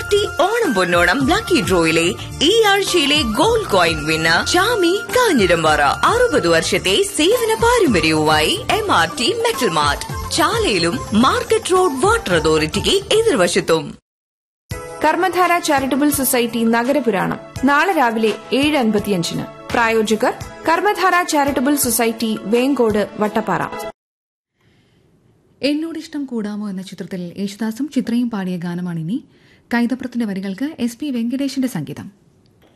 city Onam Ponnonam lucky ഡ്രോയിലെ ഈ ആഴ്ചയിലെ gold coin winner Chami Kanjirampara അറുപത് വർഷത്തെ സേവന പാരമ്പര്യവുമായി M R T metal mart ചാലയിലും മാർക്കറ്റ് റോഡ് വാട്ടർ അതോറിറ്റിക്ക് എതിർവശത്തും കർമ്മധാര ചാരിറ്റബിൾ സൊസൈറ്റി നഗരപുരാണം നാളെ രാവിലെ ഏഴ് അൻപത്തിയഞ്ചിന് പ്രായോജകർ കർമ്മധാര ചാരിറ്റബിൾ സൊസൈറ്റി വേങ്കോട് വട്ടപ്പാറ എന്നോടിഷ്ടം കൂടാമോ എന്ന ചിത്രത്തിൽ യേശുദാസും ചിത്രയും പാടിയ ഗാനമാണിനി കൈതപ്രത്തിന്റെ വരികൾക്ക് എസ് പി വെങ്കടേഷിന്റെ സംഗീതം